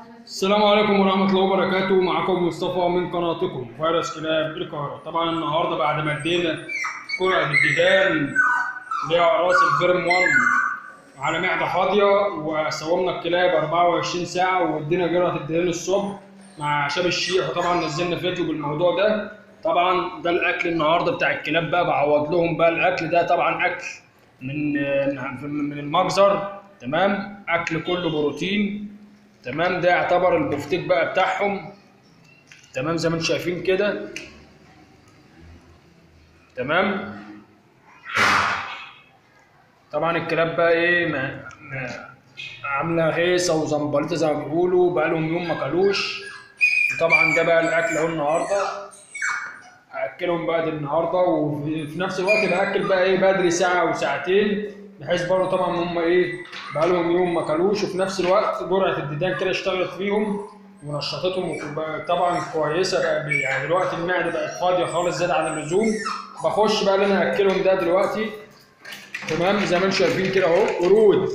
السلام عليكم ورحمة الله وبركاته معكم مصطفى من قناتكم فيروس كلاب القاهرة طبعا النهاردة بعد ما ادينا جرعة الديدان اللي هي راس الفيرم 1 على معدة فاضية وسومنا الكلاب 24 ساعة وادينا جرعة الديدان الصبح مع شاب الشيخ وطبعا نزلنا فيديو بالموضوع ده طبعا ده الاكل النهارده بتاع الكلاب بقى بعوض لهم بقى الاكل ده طبعا اكل من من المجزر تمام اكل كله بروتين تمام ده يعتبر البفتيك بقى بتاعهم تمام زي ما انتم شايفين كده تمام طبعا الكلاب بقى ايه ما ما عامله هيصه وزنبلطه زي ما بيقولوا بقى لهم يوم ما كلوش وطبعا ده بقى الاكل اهو النهارده هاكلهم بقى دي النهارده وفي في نفس الوقت باكل بقى ايه بدري ساعه وساعتين بحيث برضه طبعا هم ايه بقى لهم يوم ما كلوش وفي نفس الوقت جرعه الديدان كده اشتغلت فيهم ونشطتهم وبقى طبعا كويسه بقى يعني دلوقتي المعده بقت فاضيه خالص زياده عن اللزوم بخش بقى اللي انا هاكلهم ده دلوقتي تمام زي ما انتم شايفين كده اهو قرود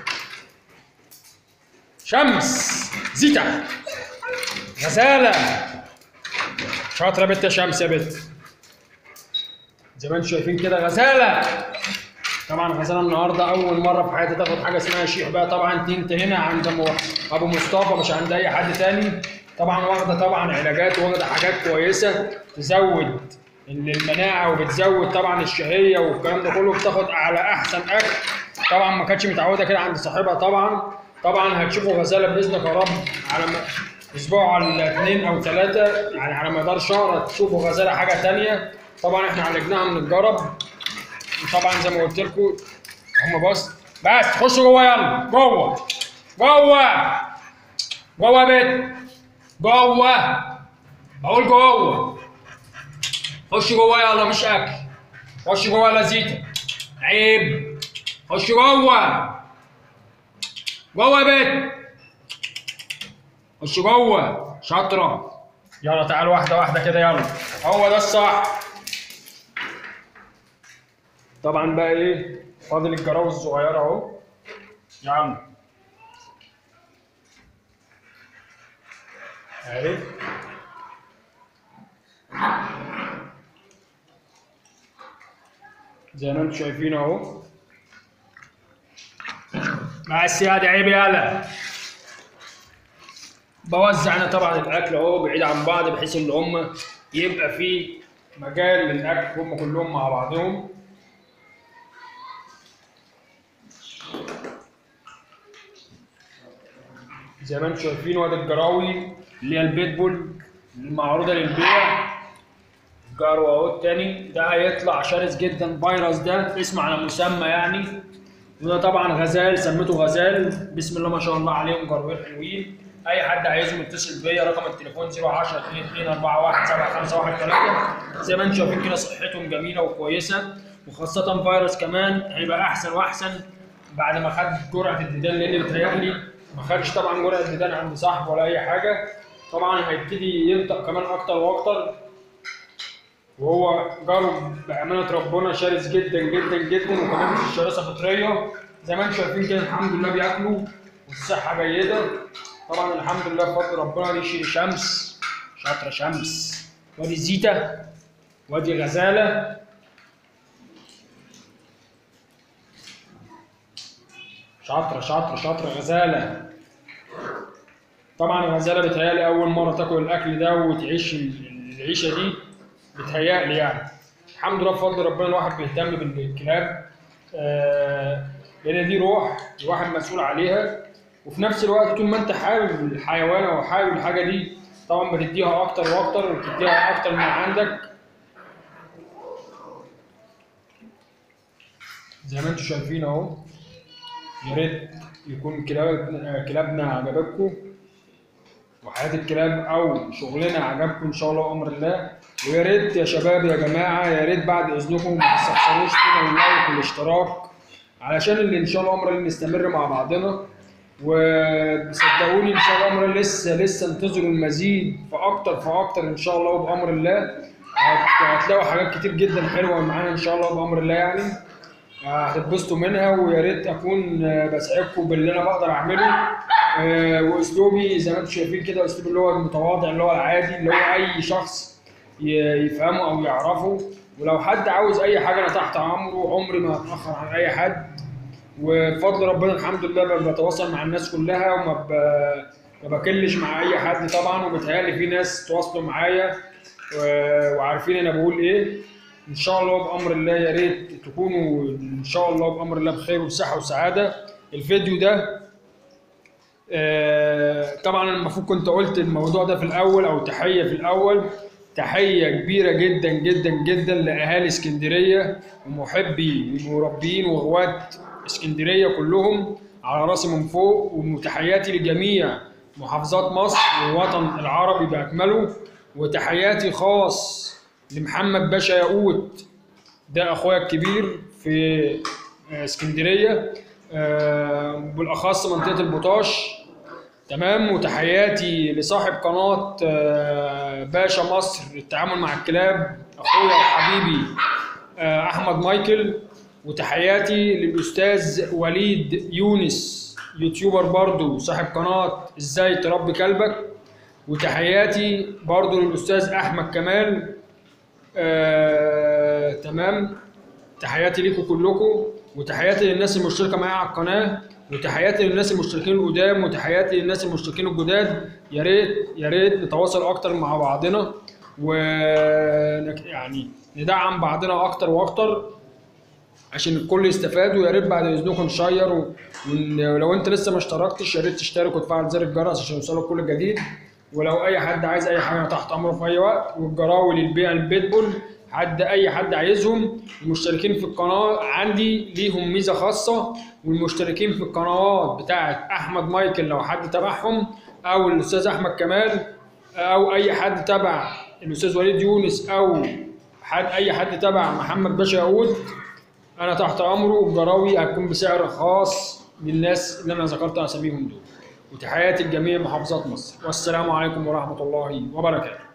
شمس زيتا غزاله شاطره بنت يا شمس يا بنت زي ما انتم شايفين كده غزاله طبعا غزاله النهارده اول مره في حياتي تاخد حاجه اسمها شيح بقى طبعا تنت هنا عند ابو مصطفى مش عند اي حد تاني طبعا واخده طبعا علاجات واخده حاجات كويسه تزود المناعه وبتزود طبعا الشهيه والكلام ده كله بتاخد على احسن اكل طبعا ما كانتش متعوده كده عند صاحبها طبعا طبعا هتشوفوا غزاله باذنك يا رب على م... اسبوع على اثنين او ثلاثه يعني على مدار شهر هتشوفوا غزاله حاجه ثانيه طبعا احنا عالجناها من الجرب طبعا زي ما قلت لكم هم بص بس خشوا جوه يلا جوه جوه جوه يا بنت جوه بقول جوه خش جوه يلا مش اكل خش جوه يا زيتا عيب خش جوه جوه يا بنت خش جوه شاطره يلا تعال واحده واحده كده يلا هو ده الصح طبعا بقى ايه فاضل الجراوي الصغيره اهو يا عم اهي زي ما انتم شايفين اهو مع السيادة عيب يالا بوزع انا طبعا الاكل اهو بعيد عن بعض بحيث ان هم يبقى في مجال للاكل هم كلهم مع بعضهم زي ما انتم شايفين وادي الجراوي اللي هي البيتبول المعروضه للبيع جارو اهو التاني ده هيطلع شرس جدا فيروس ده اسم على مسمى يعني وده طبعا غزال سميته غزال بسم الله ما شاء الله عليهم جروين حلوين اي حد عايزهم يتصل بيا رقم التليفون 010 22 41 7513 زي ما انتم شايفين كده صحتهم جميله وكويسه وخاصه فيروس كمان هيبقى احسن واحسن بعد ما خد جرعه الديدان لان بيتهيألي ما خدش طبعا جرعه الديدان عند صاحبه ولا اي حاجه طبعا هيبتدي ينطق كمان اكتر واكتر وهو جاره بامانه ربنا شرس جدا جدا جدا وكمان مش شراسه فطريه زي ما انتم شايفين كده الحمد لله بياكلوا والصحه جيده طبعا الحمد لله بفضل ربنا دي شمس شاطره شمس وادي زيتا وادي غزاله شاطره شاطره شاطره غزاله طبعا الغزاله بتهيألي اول مره تاكل الاكل ده وتعيش العيشه دي بتهيألي يعني الحمد لله بفضل ربنا الواحد بيهتم بالكلاب آه لان دي روح الواحد مسؤول عليها وفي نفس الوقت طول ما انت حابب الحيوان او حابب الحاجه دي طبعا بتديها اكتر واكتر وبتديها اكتر من عندك زي ما انتم شايفين اهو يا ريت يكون كلاب كلابنا عجبتكم وحياه الكلاب او شغلنا عجبكم ان شاء الله امر الله ويا ريت يا شباب يا جماعه يا ريت بعد اذنكم ما تستخسروش فينا اللايك والاشتراك علشان اللي ان شاء الله امر الله نستمر مع بعضنا وصدقوني ان شاء الله امر الله لسه لسه انتظروا المزيد فاكتر فاكتر ان شاء الله وبامر الله هتلاقوا حاجات كتير جدا حلوه معانا ان شاء الله بامر الله يعني هتتبسطوا منها ويا ريت اكون بسعدكم باللي انا بقدر اعمله آه، واسلوبي زي ما انتم شايفين كده اسلوب اللي هو المتواضع اللي هو العادي اللي هو اي شخص ي- يفهمه او يعرفه ولو حد عاوز اي حاجه انا تحت امره عمري ما اتاخر عن اي حد وبفضل ربنا الحمد لله ب- بتواصل مع الناس كلها وما ب... ما بكلش مع اي حد طبعا وبتهيألي في ناس تواصلوا معايا و- وعارفين انا بقول ايه ان شاء الله بامر الله يا ريت تكونوا ان شاء الله بامر الله بخير وصحه وسعاده الفيديو ده آه، طبعا أنا المفروض كنت قلت الموضوع ده في الاول او تحيه في الاول تحيه كبيره جدا جدا جدا لاهالي اسكندريه ومحبي ومربين وغواة اسكندريه كلهم على راسي من فوق وتحياتي لجميع محافظات مصر والوطن العربي باكمله وتحياتي خاص لمحمد باشا ياقوت ده اخويا الكبير في آه، اسكندريه آه، بالاخص منطقه البطاش تمام وتحياتي لصاحب قناه آه، باشا مصر للتعامل مع الكلاب اخويا وحبيبي آه، احمد مايكل وتحياتي للاستاذ وليد يونس يوتيوبر برضو صاحب قناه ازاي تربي كلبك وتحياتي برضو للاستاذ احمد كمال آه، تمام تحياتي ليكم كلكم وتحياتي للناس المشتركه معايا على القناه وتحياتي للناس المشتركين القدام وتحياتي للناس المشتركين الجداد يا ريت يا ريت نتواصل اكتر مع بعضنا و يعني ندعم بعضنا اكتر واكتر عشان الكل يستفاد ويا ريت بعد اذنكم نشير و- ون- ولو انت لسه ما اشتركتش يا ريت تشترك وتفعل زر الجرس عشان يوصلك كل جديد ولو اي حد عايز اي حاجه أنا تحت امره في اي وقت والجراوي للبيع البيتبول حد اي حد عايزهم المشتركين في القناه عندي ليهم ميزه خاصه والمشتركين في القنوات بتاعه احمد مايكل لو حد تبعهم او الاستاذ احمد كمال او اي حد تبع الاستاذ وليد يونس او حد اي حد تبع محمد باشا ياقوت انا تحت امره والجراوي هتكون بسعر خاص للناس اللي انا ذكرت اساميهم دول وتحياتي لجميع محافظات مصر والسلام عليكم ورحمه الله وبركاته